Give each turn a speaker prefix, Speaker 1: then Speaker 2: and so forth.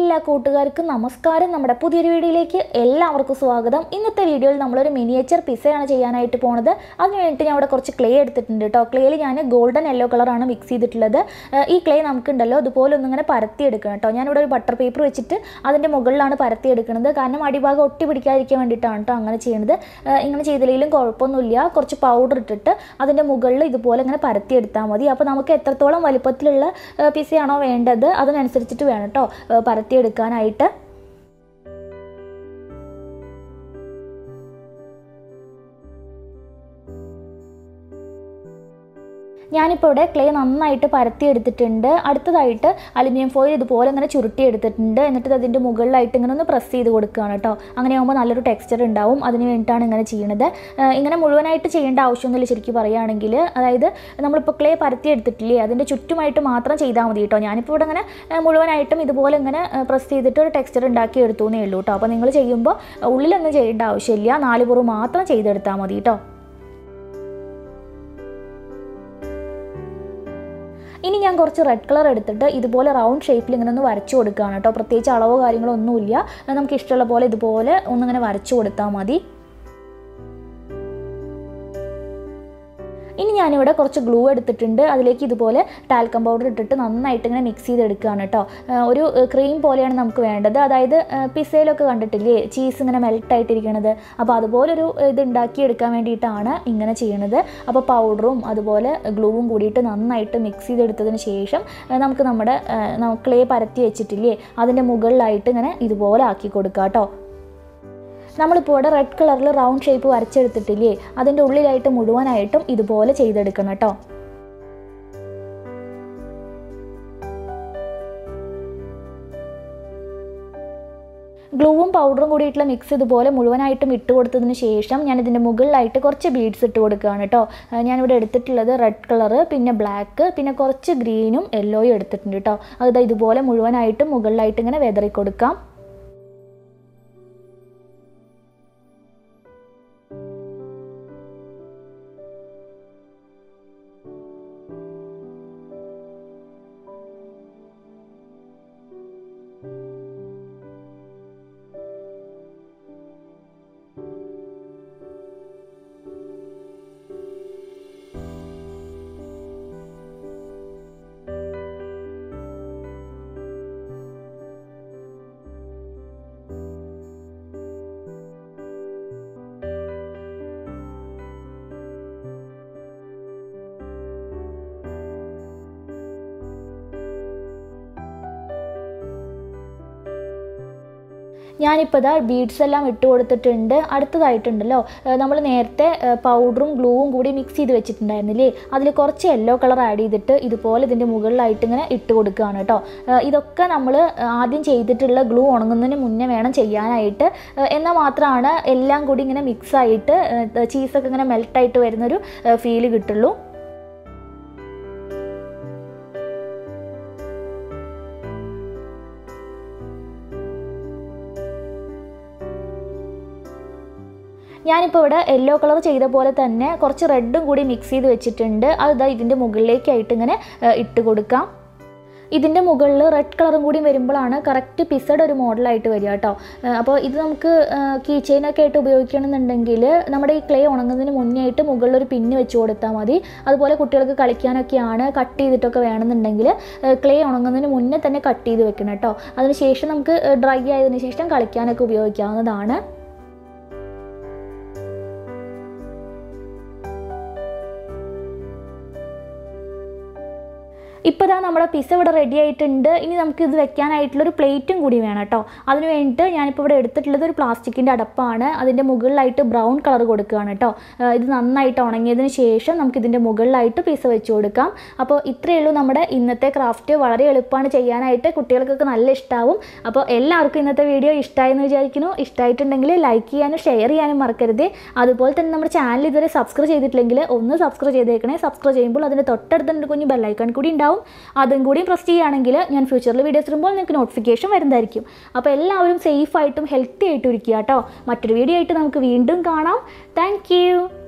Speaker 1: എല്ലാ കൂട്ടുകാർക്കും നമസ്കാരം നമ്മുടെ പുതിയൊരു വീഡിയോയിലേക്ക് എല്ലാവർക്കും സ്വാഗതം ഇന്നത്തെ വീഡിയോയിൽ നമ്മളൊരു മിനിയേച്ചർ പിസയാണ് ചെയ്യാനായിട്ട് പോണത് അതിന് വേണ്ടിയിട്ട് ഞാൻ ഇവിടെ കുറച്ച് ക്ലേ എടുത്തിട്ടുണ്ട് കേട്ടോ ക്ലേയിൽ ഞാൻ ഗോൾഡൻ യെല്ലോ കളറാണ് മിക്സ് ചെയ്തിട്ടുള്ളത് ഏഹ് ഈ ക്ലേ നമുക്കുണ്ടല്ലോ അതുപോലെ ഒന്നിങ്ങനെ പരത്തി എടുക്കണം കേട്ടോ ഞാനിവിടെ ഒരു ബട്ടർ പേപ്പർ വെച്ചിട്ട് അതിൻ്റെ മുകളിലാണ് പരത്തി എടുക്കുന്നത് കാരണം അടിഭാഗം ഒട്ടി പിടിക്കാതിരിക്കാൻ വേണ്ടിയിട്ടാണ് കേട്ടോ അങ്ങനെ ചെയ്യുന്നത് ഏഹ് ഇങ്ങനെ ചെയ്തില്ലെങ്കിലും കുഴപ്പമൊന്നുമില്ല കുറച്ച് പൗഡർ ഇട്ടിട്ട് അതിൻ്റെ മുകളിൽ ഇതുപോലെ ഇങ്ങനെ പരത്തി എടുത്താൽ മതി അപ്പോൾ നമുക്ക് എത്രത്തോളം വലുപ്പത്തിലുള്ള ഏഹ് പിസയാണോ വേണ്ടത് അതിനനുസരിച്ചിട്ട് വേണം കേട്ടോ ഏഹ് പരത്തിയെടുക്കാനായിട്ട് ഞാനിപ്പോൾ ഇവിടെ ക്ലേ നന്നായിട്ട് പരത്തി എടുത്തിട്ടുണ്ട് അടുത്തതായിട്ട് അലുമിനിയം ഫോയിൽ ഇതുപോലെ ഇങ്ങനെ ചുരുട്ടി എടുത്തിട്ടുണ്ട് എന്നിട്ട് അതിൻ്റെ മുകളിലായിട്ട് ഇങ്ങനെ ഒന്ന് പ്രസ് ചെയ്ത് കൊടുക്കുകയാണ് കേട്ടോ അങ്ങനെ ആകുമ്പോൾ നല്ലൊരു ടെക്സ്ചർ ഉണ്ടാവും അതിന് വേണ്ടിയിട്ടാണ് ഇങ്ങനെ ചെയ്യുന്നത് ഏഹ് ഇങ്ങനെ മുഴുവനായിട്ട് ചെയ്യേണ്ട ആവശ്യമൊന്നുമില്ല ശരിക്കും പറയുകയാണെങ്കിൽ അതായത് നമ്മളിപ്പോൾ ക്ലേ പരത്തി എടുത്തിട്ടില്ലേ അതിൻ്റെ ചുറ്റുമായിട്ട് മാത്രം ചെയ്താൽ മതി കേട്ടോ ഞാനിപ്പോൾ ഇവിടെ ഇങ്ങനെ ഏഹ് മുഴുവനായിട്ടും ഇതുപോലെ ഇങ്ങനെ പ്രസ് ചെയ്തിട്ട് ഒരു ടെക്സ്ചർ ഉണ്ടാക്കി എടുത്തു എന്നേ ഉള്ളൂ കേട്ടോ അപ്പോൾ നിങ്ങൾ ചെയ്യുമ്പോൾ ഉള്ളിലൊന്നും ചെയ്യേണ്ട ആവശ്യമില്ല നാല് പുറം മാത്രം ചെയ്തെടുത്താൽ മതി കേട്ടോ ഇനി ഞാൻ കുറച്ച് റെഡ് കളർ എടുത്തിട്ട് ഇതുപോലെ റൗണ്ട് ഷേപ്പിൽ ഇങ്ങനെ ഒന്ന് വരച്ചു കൊടുക്കുകയാണ് കേട്ടോ പ്രത്യേകിച്ച് അളവോ കാര്യങ്ങളോ ഒന്നുമില്ല നമുക്ക് ഇഷ്ടമുള്ള പോലെ ഇതുപോലെ ഒന്നിങ്ങനെ വരച്ചു കൊടുത്താൽ മതി ഇനി ഞാനിവിടെ കുറച്ച് ഗ്ലൂ എടുത്തിട്ടുണ്ട് അതിലേക്ക് ഇതുപോലെ ടാൽക്കം പൗഡർ ഇട്ടിട്ട് നന്നായിട്ട് ഇങ്ങനെ മിക്സ് ചെയ്തെടുക്കുകയാണ് കേട്ടോ ഒരു ക്രീം പോലെയാണ് നമുക്ക് വേണ്ടത് അതായത് പിസയിലൊക്കെ കണ്ടിട്ടില്ലേ ചീസ് ഇങ്ങനെ മെൽട്ടായിട്ടിരിക്കണത് അപ്പോൾ അതുപോലൊരു ഇത് ഉണ്ടാക്കിയെടുക്കാൻ വേണ്ടിയിട്ടാണ് ഇങ്ങനെ ചെയ്യണത് അപ്പോൾ പൗഡറും അതുപോലെ ഗ്ലൂവും കൂടിയിട്ട് നന്നായിട്ട് മിക്സ് ചെയ്തെടുത്തതിന് ശേഷം നമുക്ക് നമ്മുടെ ക്ലേ പരത്തി വെച്ചിട്ടില്ലേ അതിൻ്റെ മുകളിലായിട്ട് ഇങ്ങനെ ഇതുപോലെ ആക്കി കൊടുക്കുക കേട്ടോ നമ്മളിപ്പോൾ ഇവിടെ റെഡ് കളറിൽ റൗണ്ട് ഷേപ്പ് വരച്ചെടുത്തിട്ടില്ലേ അതിൻ്റെ ഉള്ളിലായിട്ട് മുഴുവനായിട്ടും ഇതുപോലെ ചെയ്തെടുക്കണം കേട്ടോ ഗ്ലൂവും പൗഡറും കൂടിയിട്ടുള്ള മിക്സ് ഇതുപോലെ മുഴുവനായിട്ടും ഇട്ട് കൊടുത്തതിന് ശേഷം ഞാൻ ഇതിൻ്റെ മുകളിലായിട്ട് കുറച്ച് ബീഡ്സ് ഇട്ട് കൊടുക്കുകയാണ് കേട്ടോ ഞാനിവിടെ എടുത്തിട്ടുള്ളത് റെഡ് കളറ് പിന്നെ ബ്ലാക്ക് പിന്നെ കുറച്ച് ഗ്രീനും യെല്ലോയും എടുത്തിട്ടുണ്ട് കേട്ടോ അത് ഇതുപോലെ മുഴുവനായിട്ടും മുകളിലായിട്ട് ഇങ്ങനെ വെതറി കൊടുക്കാം ഞാനിപ്പോൾ ഇതാ ബീഡ്സ് എല്ലാം ഇട്ട് കൊടുത്തിട്ടുണ്ട് അടുത്തതായിട്ടുണ്ടല്ലോ നമ്മൾ നേരത്തെ പൗഡറും ഗ്ലൂവും കൂടി മിക്സ് ചെയ്ത് വെച്ചിട്ടുണ്ടായിരുന്നില്ലേ അതിൽ കുറച്ച് യെല്ലോ കളർ ആഡ് ചെയ്തിട്ട് ഇതുപോലെ ഇതിൻ്റെ മുകളിലായിട്ട് ഇങ്ങനെ ഇട്ട് കൊടുക്കുകയാണ് കേട്ടോ ഇതൊക്കെ നമ്മൾ ആദ്യം ചെയ്തിട്ടുള്ള ഗ്ലൂ ഉണങ്ങുന്നതിന് മുന്നേ വേണം ചെയ്യാനായിട്ട് എന്നാൽ മാത്രമാണ് എല്ലാം കൂടി ഇങ്ങനെ മിക്സ് ആയിട്ട് ചീസൊക്കെ ഇങ്ങനെ മെൽട്ടായിട്ട് വരുന്നൊരു ഫീല് കിട്ടുള്ളൂ ഞാനിപ്പോൾ ഇവിടെ യെല്ലോ കളർ ചെയ്ത പോലെ തന്നെ കുറച്ച് റെഡും കൂടി മിക്സ് ചെയ്ത് വെച്ചിട്ടുണ്ട് അത് ഇതിൻ്റെ മുകളിലേക്കായിട്ട് ഇങ്ങനെ ഇട്ട് കൊടുക്കാം ഇതിൻ്റെ മുകളിൽ റെഡ് കളറും കൂടി വരുമ്പോഴാണ് കറക്റ്റ് പിസഡ് ഒരു മോഡലായിട്ട് വരിക കേട്ടോ അപ്പോൾ ഇത് നമുക്ക് കീ ചെയിനൊക്കെ ആയിട്ട് ഉപയോഗിക്കണമെന്നുണ്ടെങ്കിൽ നമ്മുടെ ഈ ക്ലേ ഉണങ്ങുന്നതിന് മുന്നേ ആയിട്ട് മുകളിൽ ഒരു പിന്ന് വെച്ച് കൊടുത്താൽ മതി അതുപോലെ കുട്ടികൾക്ക് കളിക്കാനൊക്കെയാണ് കട്ട് ചെയ്തിട്ടൊക്കെ വേണമെന്നുണ്ടെങ്കിൽ ക്ലേ ഉണങ്ങുന്നതിന് മുന്നേ തന്നെ കട്ട് ചെയ്ത് വെക്കണം കേട്ടോ അതിനുശേഷം നമുക്ക് ഡ്രൈ ആയതിനു ശേഷം കളിക്കാനൊക്കെ ഉപയോഗിക്കാവുന്നതാണ് ഇപ്പോൾ ഇതാ നമ്മുടെ പിസ്സ ഇവിടെ റെഡി ആയിട്ടുണ്ട് ഇനി നമുക്ക് ഇത് വെക്കാനായിട്ടുള്ളൊരു പ്ലേറ്റും കൂടി വേണം കേട്ടോ അതിന് വേണ്ടിയിട്ട് ഞാനിപ്പോൾ ഇവിടെ എടുത്തിട്ടുള്ളത് ഒരു പ്ലാസ്റ്റിക്കിൻ്റെ അടപ്പാണ് അതിൻ്റെ മുകളിലായിട്ട് ബ്രൗൺ കളർ കൊടുക്കുകയാണ് കേട്ടോ ഇത് നന്നായിട്ട് ഉണങ്ങിയതിന് ശേഷം നമുക്ക് ഇതിൻ്റെ മുകളിലായിട്ട് പിസ്സ വെച്ച് കൊടുക്കാം അപ്പോൾ ഇത്രയേ ഉള്ളൂ നമ്മുടെ ഇന്നത്തെ ക്രാഫ്റ്റ് വളരെ എളുപ്പമാണ് ചെയ്യാനായിട്ട് കുട്ടികൾക്കൊക്കെ നല്ല ഇഷ്ടമാവും അപ്പോൾ എല്ലാവർക്കും ഇന്നത്തെ വീഡിയോ ഇഷ്ടമായെന്ന് വിചാരിക്കുന്നു ഇഷ്ടമായിട്ടുണ്ടെങ്കിൽ ലൈക്ക് ചെയ്യാനും ഷെയർ ചെയ്യാനും മറക്കരുത് അതുപോലെ തന്നെ നമ്മുടെ ചാനൽ ഇതുവരെ സബ്സ്ക്രൈബ് ചെയ്തിട്ടില്ലെങ്കിൽ ഒന്ന് സബ്സ്ക്രൈബ് ചെയ്തേക്കണേ സബ്സ്ക്രൈബ് ചെയ്യുമ്പോൾ അതിൻ്റെ തൊട്ടടുത്ത് ഒരു കുഞ്ഞ് ബെല്ലൈക്കൺ കൂടി ഉണ്ടാവും അതും കൂടി പ്രസ് ചെയ്യുകയാണെങ്കിൽ ഞാൻ ഫ്യൂച്ചറിൽ വീഡിയോസ് ഇടുമ്പോൾ നിങ്ങൾക്ക് നോട്ടിഫിക്കേഷൻ വരുന്നതായിരിക്കും അപ്പോൾ എല്ലാവരും സേഫായിട്ടും ഹെൽത്തി ആയിട്ടും ഇരിക്കുക കേട്ടോ മറ്റൊരു വീഡിയോ ആയിട്ട് നമുക്ക് വീണ്ടും കാണാം താങ്ക്